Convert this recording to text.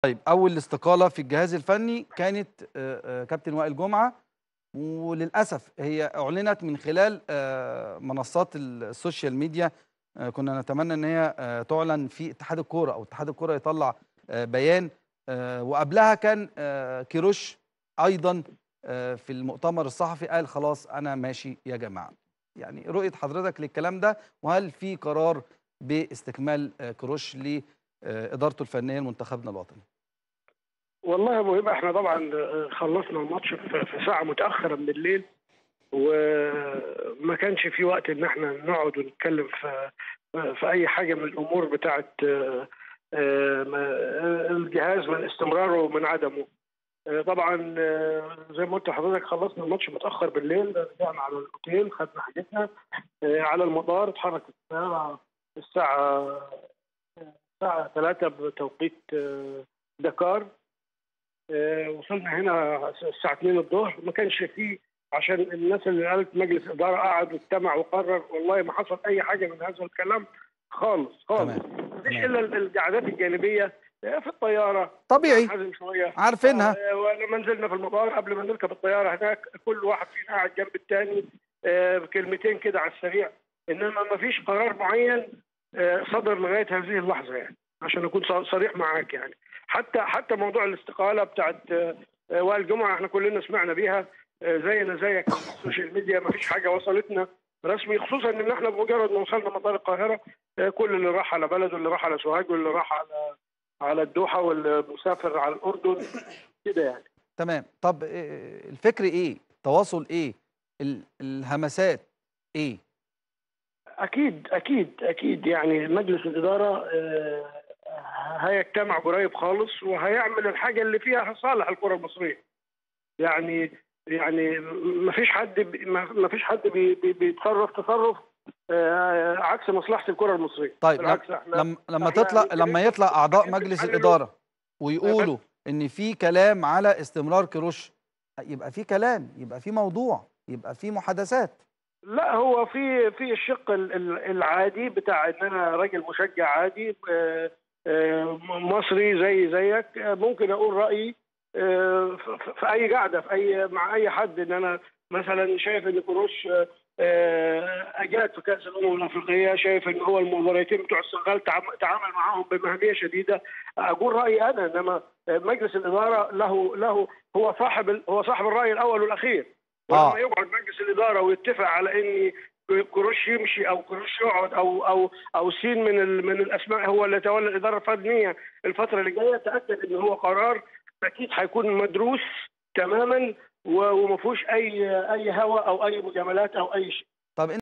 طيب أول استقالة في الجهاز الفني كانت آآ آآ كابتن وائل جمعة، وللأسف هي أُعلنت من خلال آآ منصات ال السوشيال ميديا، آآ كنا نتمنى إن هي آآ تُعلن في اتحاد الكورة أو اتحاد الكورة يطلّع آآ بيان، آآ وقبلها كان آآ كيروش أيضًا آآ في المؤتمر الصحفي قال خلاص أنا ماشي يا جماعة. يعني رؤية حضرتك للكلام ده، وهل في قرار باستكمال آآ كيروش ل آآ إدارته الفنية لمنتخبنا الوطني؟ والله يا مهيب إحنا طبعًا آآ خلّصنا الماتش في في ساعة متأخرة من الليل، وما كانش في وقت إن إحنا نقعد ونتكلم في في أي حاجة من الأمور بتاعة آآ ما الجهاز من استمراره ومن عدمه. آآ طبعًا زي ما قُلت لحضرتك خلّصنا الماتش متأخر بالليل، رجعنا على الأوتيل خدنا حاجتنا، آآ على المطار اتحركت الطيارة الساعة الساعة 15:00 بتوقيت دكار. آآ وصلنا هنا الساعة 14:00 ما كانش في عشان الناس اللي قالت مجلس إدارة قعد واجتمع وقرر، والله ما حصل أي حاجة من هذا الكلام خالص، خالص. تمام، ما فيش تمام. إلا ال القعدات الجانبية في الطيارة طبيعي. حازم شوية عارفينها. آآ ولمّا نزلنا في المطار قبل ما نركب الطيارة هناك كل واحد فينا قاعد جنب التاني آآ بكلمتين كده على السريع، إنما ما فيش قرار معين آآ صدر لغاية هذه اللحظة يعني، عشان أكون ص صريح معاك يعني. حتى حتى موضوع الاستقالة بتاعة وائل جمعة إحنا كلنا سمعنا بيها آآ زينا زيك على السوشيال ميديا ما فيش حاجة وصلتنا رسمي، خصوصًا إن إحنا بمجرد ما وصلنا مطار القاهرة آآ كل اللي راح على بلده، اللي راح على سوهاج، واللي راح على على الدوحة، واللي مسافر على الأردن، كده يعني. تمام. طب آآ الفكر إيه؟ التواصل إيه؟ ال الهمسات إيه؟ أكيد، أكيد، أكيد. يعني مجلس الإدارة آآ هيجتمع قريب خالص، وهيعمل الحاجة اللي فيها صالح الكرة المصرية. يعني يعني ما فيش حد ب ما ما فيش حد بي بي بيتصرف تصرف آآ عكس مصلحة الكرة المصرية. طيب لم بالعكس إحنا لم لمّا إحنا تطلع يمكن لمّا أنتم يطلع أعضاء يمكن مجلس تحللوا الإدارة آآ ويقولوا بس إن في كلام على استمرار كيروش، يبقى في كلام، يبقى في موضوع، يبقى في محادثات. لأ هو في في الشق ال ال العادي بتاع إن أنا راجل مشجع عادي آآ آآ م مصري زيي زيك، ممكن أقول رأيي آآ ف ف في أي قعدة في أي مع أي حد إن أنا مثلًا شايف إن كيروش آآ أجاد في كأس الأمم الأفريقية، شايف إن هو المباراتين بتوع السنغال تعام تعامل معاهم بمهنية شديدة، أقول رأيي أنا، إنما مجلس الإدارة له له هو صاحب ال هو صاحب الرأي الأول والأخير. ولمّا آه. يقعد مجلس الإدارة ويتفق على إن ك كيروش يمشي أو كيروش يقعد أو أو أو س من ال من الأسماء هو اللي يتولى الإدارة الفنية الفترة اللي جاية، تأكد إن هو قرار أكيد هيكون مدروس تمامًا و وما فيهوش أي أي هوى أو أي مجاملات أو أي شيء. طب